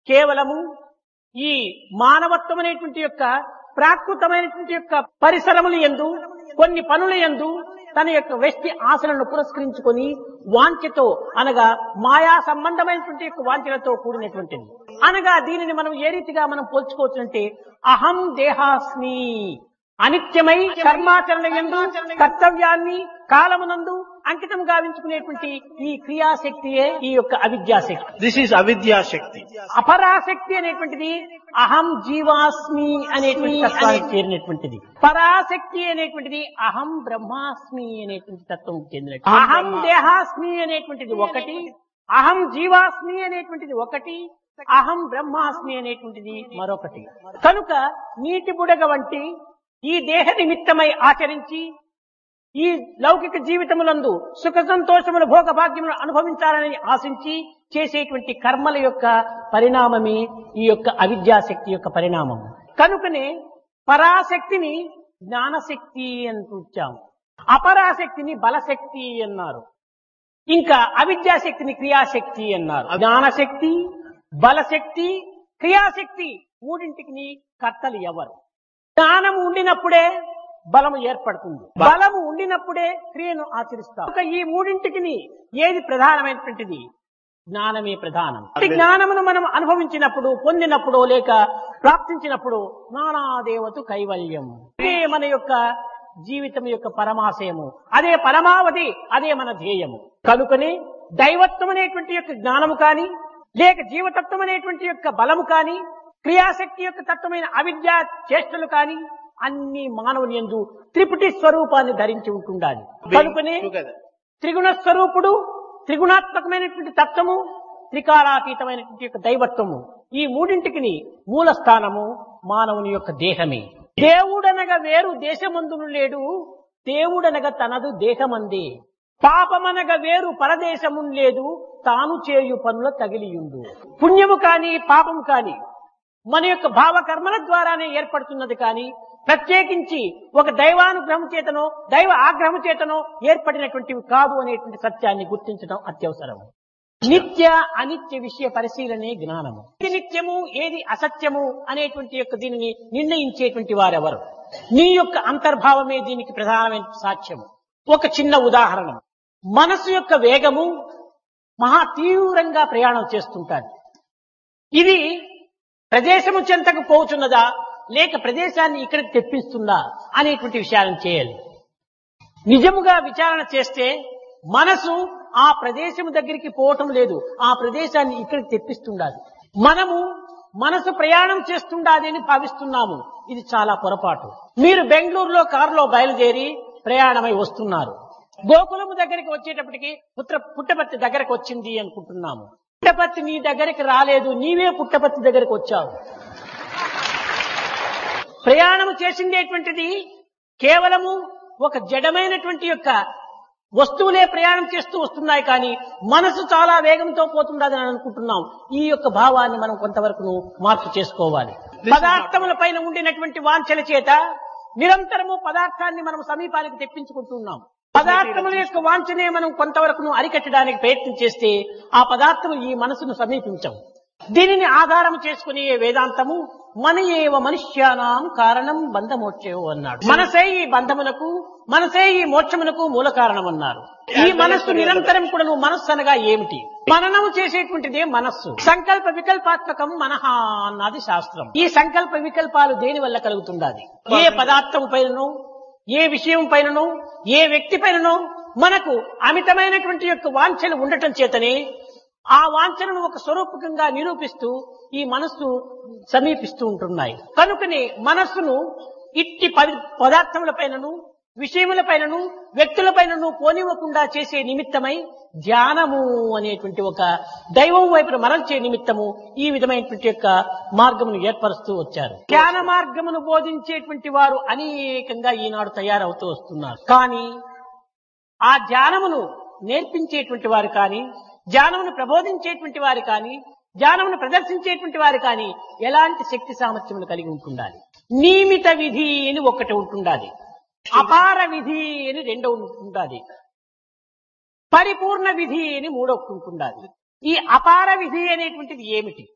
కేవలము ఈ మానవత్వం అనేటువంటి యొక్క ప్రాకృతమైనటువంటి యొక్క పరిసరములు ఎందు కొన్ని పనుల ఎందు తన యొక్క వ్యక్తి ఆశలను పురస్కరించుకొని వాంఛతో అనగా మాయా సంబంధమైనటువంటి యొక్క వాంఛలతో కూడినటువంటిది అనగా దీనిని మనం ఏ రీతిగా మనం పోల్చుకోవచ్చునంటే అహం దేహాస్మి అనిత్యమై కర్మాచరణ ఎందు కర్తవ్యాన్ని కాలమునందు అంకితం గావించుకునేటువంటి ఈ క్రియాశక్తియే ఈ యొక్క అవిద్యాశక్తి This is avidya Shakti. అపరాశక్తి అనేటువంటిది అహం జీవాస్మి అనేటువంటి తత్వానికి చేరినటువంటిది పరాశక్తి అనేటువంటిది అహం బ్రహ్మాస్మి అనేటువంటి తత్వం చెందినటువంటి అహం దేహాస్మి అనేటువంటిది ఒకటి అహం జీవాస్మి అనేటువంటిది ఒకటి అహం బ్రహ్మాస్మి అనేటువంటిది మరొకటి కనుక నీటి బుడగ వంటి ఈ దేహ నిమిత్తమై ఆచరించి ఈ లౌకిక జీవితములందు సుఖ సంతోషముల భోగ భాగ్యములు అనుభవించాలని ఆశించి చేసేటువంటి కర్మల యొక్క పరిణామమే ఈ యొక్క అవిద్యాశక్తి యొక్క పరిణామం కనుకనే పరాశక్తిని జ్ఞానశక్తి అని కూర్చాము అపరాశక్తిని బలశక్తి అన్నారు ఇంకా అవిద్యాశక్తిని క్రియాశక్తి అన్నారు జ్ఞానశక్తి బలశక్తి క్రియాశక్తి మూడింటికి కర్తలు ఎవరు జ్ఞానం ఉండినప్పుడే బలము ఏర్పడుతుంది బలము ఉండినప్పుడే క్రియను ఆచరిస్తాం ఒక ఈ మూడింటికి ఏది ప్రధానమైనటువంటిది జ్ఞానమే ప్రధానం ఈ జ్ఞానమును మనం అనుభవించినప్పుడు పొందినప్పుడు లేక ప్రాప్తించినప్పుడు జ్ఞానాదేవతు కైవల్యం అదే మన యొక్క జీవితం యొక్క పరమాశయము అదే పరమావధి అదే మన ధ్యేయము కనుకనే దైవత్వం అనేటువంటి యొక్క జ్ఞానము కాని లేక జీవతత్వం అనేటువంటి యొక్క బలము కాని క్రియాశక్తి యొక్క తత్వమైన అవిద్యా చేష్టలు కాని అన్ని మానవుని యందు త్రిపుటి స్వరూపాన్ని ధరించి ఉంటుండాలి కనుకనే Together. త్రిగుణ స్వరూపుడు త్రిగుణాత్మకమైనటువంటి తత్వము త్రికాలాతీతమైనటువంటి యొక్క దైవత్వము ఈ మూడింటికి మూల స్థానము మానవుని యొక్క దేహమే దేవుడనగా వేరు దేశమందును లేడు దేవుడనగా తనదు దేహమందే పాపమనగా వేరు పరదేశము లేదు తాను చేయు పనుల తగిలియుండు పుణ్యము కాని పాపము కాని మన యొక్క భావకర్మల ద్వారానే ఏర్పడుతున్నది కానీ ప్రత్యేకించి ఒక దైవానుగ్రహం చేతనో దైవ ఆగ్రహం చేతనో ఏర్పడినటువంటివి కాదు అనేటువంటి సత్యాన్ని గుర్తించడం అత్యవసరం నిత్య అనిత్య విషయ పరిశీలనే జ్ఞానము ఏది నిత్యము ఏది అసత్యము అనేటువంటి యొక్క దీనిని నిర్ణయించేటువంటి వారెవరు నీ యొక్క అంతర్భావమే దీనికి ప్రధానమైన సాక్ష్యము ఒక చిన్న ఉదాహరణ మనసు యొక్క వేగము మహా తీవ్రంగా ప్రయాణం చేస్తుంటాడు ఇది ప్రదేశము చెంతకు పోతున్నదా లేక ప్రదేశాన్ని ఇక్కడికి తెప్పిస్తుందా అనేటువంటి విషయాలను చేయాలి నిజముగా విచారణ చేస్తే మనసు ఆ ప్రదేశం దగ్గరికి పోవటం లేదు ఆ ప్రదేశాన్ని ఇక్కడికి తెప్పిస్తుండాలి మనము మనసు ప్రయాణం చేస్తుండాలి అని భావిస్తున్నాము ఇది చాలా పొరపాటు మీరు బెంగళూరులో కారులో బయలుదేరి ప్రయాణమై వస్తున్నారు గోకులము దగ్గరికి వచ్చేటప్పటికి పుత్ర పుట్టపర్తి దగ్గరకు వచ్చింది అనుకుంటున్నాము పుట్టపర్తి నీ దగ్గరికి రాలేదు నీవే పుట్టపర్తి దగ్గరికి వచ్చావు ప్రయాణము చేసిందేటువంటిది కేవలము ఒక జడమైనటువంటి యొక్క వస్తువులే ప్రయాణం చేస్తూ వస్తున్నాయి కానీ మనసు చాలా వేగంతో పోతుండదని అనుకుంటున్నాం ఈ యొక్క భావాన్ని మనం కొంతవరకు మార్పు చేసుకోవాలి పదార్థముల పైన ఉండినటువంటి వాంఛల చేత నిరంతరము పదార్థాన్ని మనం సమీపానికి తెప్పించుకుంటున్నాం పదార్థముల యొక్క వాంఛనే మనం కొంతవరకు అరికట్టడానికి ప్రయత్నం చేస్తే ఆ పదార్థము ఈ మనసును సమీపించవు దీనిని ఆధారం చేసుకునే వేదాంతము మన ఏవ మనుష్యానాం కారణం బంధమోక్షేవు అన్నాడు మనసే ఈ బంధములకు మనసే ఈ మోక్షమునకు మూల కారణం అన్నారు ఈ మనస్సు నిరంతరం కూడా నువ్వు మనస్సు అనగా ఏమిటి మననము చేసేటువంటిదే మనస్సు సంకల్ప వికల్పాత్మకం మనహ అన్నది శాస్త్రం ఈ సంకల్ప వికల్పాలు దేని వల్ల కలుగుతుండాలి ఏ పదార్థం పైనను ఏ విషయం పైనను ఏ వ్యక్తి పైనను మనకు అమితమైనటువంటి యొక్క వాంఛలు ఉండటం చేతనే ఆ వాంఛనను ఒక స్వరూపకంగా నిరూపిస్తూ ఈ మనస్సు సమీపిస్తూ ఉంటున్నాయి కనుకనే మనస్సును ఇట్టి పది పదార్థముల పైనను విషయముల పైనను వ్యక్తుల పైనను పోనివ్వకుండా చేసే నిమిత్తమై ధ్యానము అనేటువంటి ఒక దైవం వైపున మరల్చే నిమిత్తము ఈ విధమైనటువంటి యొక్క మార్గమును ఏర్పరుస్తూ వచ్చారు ధ్యాన మార్గమును బోధించేటువంటి వారు అనేకంగా ఈనాడు తయారవుతూ వస్తున్నారు కానీ ఆ ధ్యానమును నేర్పించేటువంటి వారు కానీ ధ్యానమును ప్రబోధించేటువంటి వారు కానీ జ్ఞానమును ప్రదర్శించేటువంటి వారు కానీ ఎలాంటి శక్తి సామర్థ్యములు కలిగి ఉంటుండాలి నియమిత విధి అని ఒకటి ఉంటుండాలి అపార విధి అని రెండో ఉంటుండాలి పరిపూర్ణ విధి అని మూడో ఉంటుండాలి ఈ అపార విధి అనేటువంటిది ఏమిటి